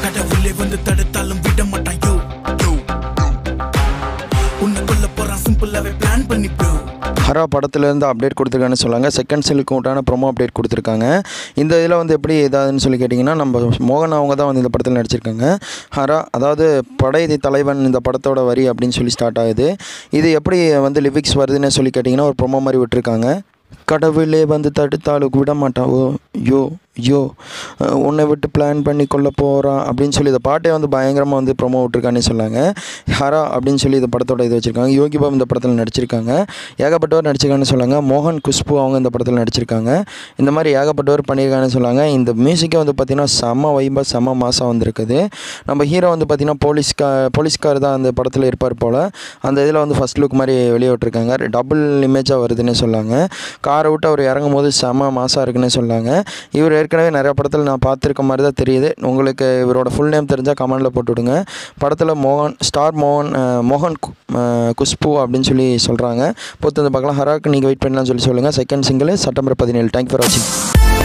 கடவுளே வந்து தடுத்தாலும் விட மாட்டான் யோ யோ உன்னை கொல்ல போறான் சிம்பிளாவே பிளான் பண்ணி ப்ரோ ஹரா படத்துலேருந்து அப்டேட் கொடுத்துருக்கான்னு சொல்லாங்க செகண்ட் சிலுக்கு உண்டான ப்ரோமோ அப்டேட் கொடுத்துருக்காங்க இந்த இதில் வந்து எப்படி ஏதாவதுன்னு சொல்லி கேட்டிங்கன்னா நம்ம மோகன் அவங்க தான் வந்து இந்த படத்தில் நடிச்சிருக்காங்க ஹரா அதாவது படை தலைவன் இந்த படத்தோட வரி அப்படின்னு சொல்லி ஸ்டார்ட் ஆகுது இது எப்படி வந்து லிரிக்ஸ் வருதுன்னு சொல்லி கேட்டிங்கன்னா ஒரு ப்ரோமோ மாதிரி விட்டுருக்காங்க கடவுளே வந்து தடுத்தாலும் விட மாட்டான் ஓ யோ யோ அஹ் உன்னை விட்டு பிளான் பண்ணி கொள்ள போகிறான் அப்படின்னு சொல்லி இந்த பாட்டே வந்து பயங்கரமாக வந்து ப்ரோமோ விட்டுருக்கான்னு சொன்னாங்க ஹரா அப்படின்னு சொல்லி இந்த படத்தோட இது வச்சுருக்காங்க யோகி பாபு இந்த படத்தில் நடிச்சிருக்காங்க ஏகப்பட்டவர் நடிச்சிருக்காங்கன்னு சொன்னாங்க மோகன் குஷ்பு அவங்க இந்த படத்தில் நடிச்சிருக்காங்க இந்த மாதிரி ஏகப்பட்டவர் பண்ணியிருக்காங்கன்னு சொன்னாங்க இந்த மியூசிக்கே வந்து பார்த்திங்கன்னா செம்ம வைபாக செம்ம மாதம் வந்திருக்குது நம்ம ஹீரோ வந்து பார்த்திங்கன்னா போலீஸ்கா போலீஸ்கார் தான் அந்த படத்தில் இருப்பார் போல் அந்த இதில் வந்து ஃபஸ்ட் லுக் மாதிரி வெளியே விட்டுருக்காங்க டபுள் இமேஜாக வருதுன்னு சொன்னாங்க காரை விட்டு அவர் இறங்கும் போது செம்ம மாசாக இருக்குன்னு சொன்னாங்க இவர் ஏற்கனவே நிறைய படத்தில் நான் பார்த்துருக்க மாதிரி தான் தெரியுது உங்களுக்கு இவரோட ஃபுல் நேம் தெரிஞ்சால் கமெண்டில் போட்டு விடுங்க படத்தில் மோகன் ஸ்டார் மோகன் அஹ், மோகன் கு- அஹ், குஷ்பு அப்படின்னு சொல்லி சொல்கிறாங்க பொறுத்து வந்து பார்க்கலாம் ஹராக்கு நீங்கள் வெயிட் பண்ணலாம்னு சொல்லி சொல்லுங்கள் செகண்ட் சிங்கிள் செப்டம்பர் பதினேழு தேங்க் ஃபார் வாட்சிங்